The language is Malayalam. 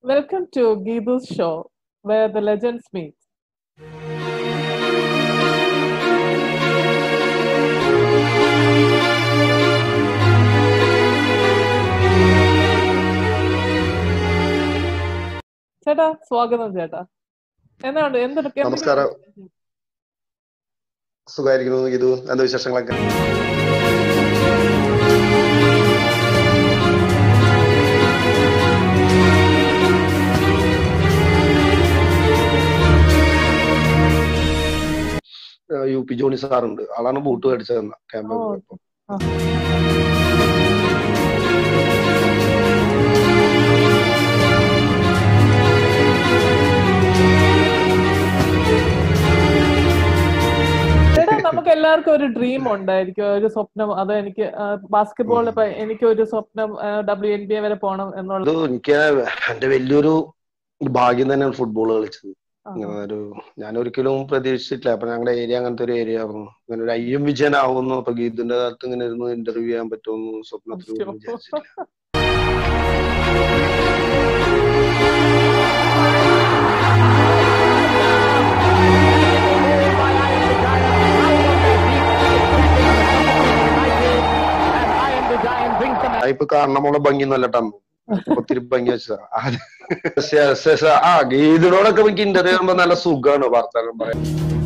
Welcome to Geedu's show, where the legends meet. ചേട്ടാ സ്വാഗതം ചേട്ടാ എന്താണ് എന്തെടുക്ക നമസ്കാരം. സുഖമായിരിക്കുന്നു ഇത് എന്താ വിശേഷങ്ങളൊക്കെ ഏഹ് യു പി ജോണി സാറുണ്ട് ആളാണ് ബൂട്ട് മേടിച്ചത് തന്ന ക്യാമ്പ് ഓ. പോയപ്പോ ചേട്ടാ നമുക്ക് എല്ലാവർക്കും ഒരു ഡ്രീം ഉണ്ടായിരിക്കും ഒരു സ്വപ്നം അത് എനിക്ക് ബാസ്കറ്റ്ബോളിൽ ഇപ്പൊ എനിക്ക് ഒരു സ്വപ്നം ഡബ്ല്യു എൻ ബി എ വരെ പോകണം എന്നുള്ള ഇത് എനിക്ക് എന്റെ വലിയൊരു ഭാഗ്യം തന്നെയാണ് ഫുട്ബോൾ കളിച്ചത് ആ. ഇങ്ങനെ ഒരു ഞാൻ ഒരിക്കലും പ്രതീക്ഷിച്ചിട്ടില്ല അപ്പൊ ഞങ്ങളുടെ ഏരിയ അങ്ങനത്തെ ഒരു ഏരിയ ആയിരുന്നു ഇങ്ങനെ ഒരു അയ്യം വിജയനാവുന്നു അപ്പൊ ഗീതിന്റെ കാലത്ത് ഇങ്ങനെ ഇരുന്ന് ഇന്റർവ്യൂ ചെയ്യാൻ പറ്റുമെന്ന് സ്വപ്നത്തിൽ പോലും വിചാരിച്ചിട്ടില്ല ഞാൻ ഇപ്പൊ കാണണമുള്ള ഭംഗി നല്ലട്ടാ ഒത്തിരി ഭംഗി വെച്ചതാ ആ, ശ- ശ- ശ- ആ ഗീതിനോടൊക്കെ എനിക്ക് ഇന്റർവ്യൂ ചെയ്യുമ്പോ നല്ല സുഖമാണ് വർത്തമാനം പറയാൻ